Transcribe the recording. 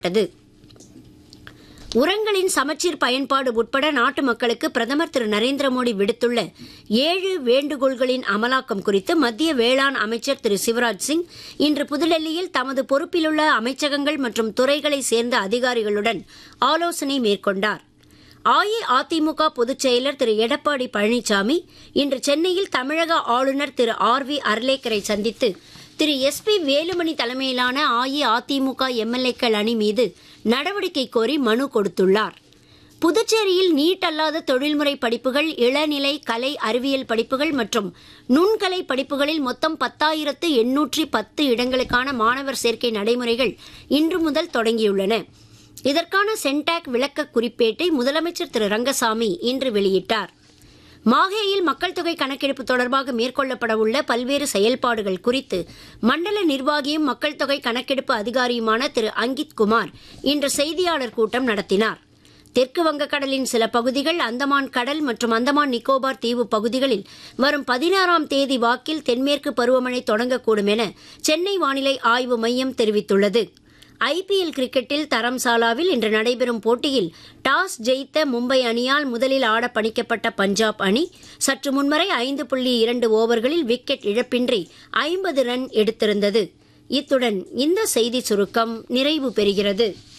ட்டது உரங்களின் சமச்சீர் பயன்பாடு உட்பட நாட்டு மக்களுக்கு பிரதமர் திரு நரேந்திர மோடி விடுத்துள்ள ஏழு வேண்டுகோள்களின் அமலாக்கம் குறித்து மத்திய வேளாண் அமைச்சர் திரு சிவராஜ் சிங் இன்று புதுடெல்லியில் தமது பொறுப்பிலுள்ள அமைச்சகங்கள் மற்றும் துறைகளைச் சேர்ந்த அதிகாரிகளுடன் ஆலோசனை மேற்கொண்டார் அஇஅதிமுக பொதுச் செயலர் திரு எடப்பாடி பழனிசாமி இன்று சென்னையில் தமிழக ஆளுநர் திரு ஆர் வி அர்லேக்கரை சந்தித்து திரு எஸ் பி வேலுமணி தலைமையிலான அஇஅதிமுக எம்எல்ஏக்கள் அணி மீது நடவடிக்கை கோரி மனு கொடுத்துள்ளார் புதுச்சேரியில் நீட் அல்லாத தொழில்முறை படிப்புகள் இளநிலை கலை அறிவியல் படிப்புகள் மற்றும் நுண்கலை படிப்புகளில் மொத்தம் பத்தாயிரத்து எண்ணூற்றி பத்து இடங்களுக்கான மாணவர் சேர்க்கை நடைமுறைகள் இன்று முதல் தொடங்கியுள்ளன இதற்கான சென்டாக் விளக்க குறிப்பேட்டை முதலமைச்சர் திரு ரங்கசாமி இன்று வெளியிட்டார் மாஹேயில் மக்கள் தொகை கணக்கெடுப்பு தொடர்பாக மேற்கொள்ளப்பட உள்ள பல்வேறு செயல்பாடுகள் குறித்து மண்டல நிர்வாகியும் மக்கள் தொகை கணக்கெடுப்பு அதிகாரியுமான திரு அங்கித் குமார் இன்று செய்தியாளர் கூட்டம் நடத்தினார் தெற்கு வங்கக்கடலின் சில பகுதிகள் அந்தமான் கடல் மற்றும் அந்தமான் நிக்கோபார் தீவு பகுதிகளில் வரும் பதினாறாம் தேதி வாக்கில் தென்மேற்கு பருவமழை தொடங்கக்கூடும் என சென்னை வானிலை ஆய்வு மையம் தெரிவித்துள்ளது ஐபிஎல் கிரிக்கெட்டில் தரம்சாலாவில் இன்று நடைபெறும் போட்டியில் டாஸ் ஜெயித்த மும்பை அணியால் முதலில் ஆட பணிக்கப்பட்ட பஞ்சாப் அணி சற்று முன்வரை ஐந்து புள்ளி இரண்டு ஓவர்களில் விக்கெட் இழப்பின்றி ஐம்பது ரன் எடுத்திருந்தது இத்துடன் இந்த செய்தி சுருக்கம் நிறைவு பெறுகிறது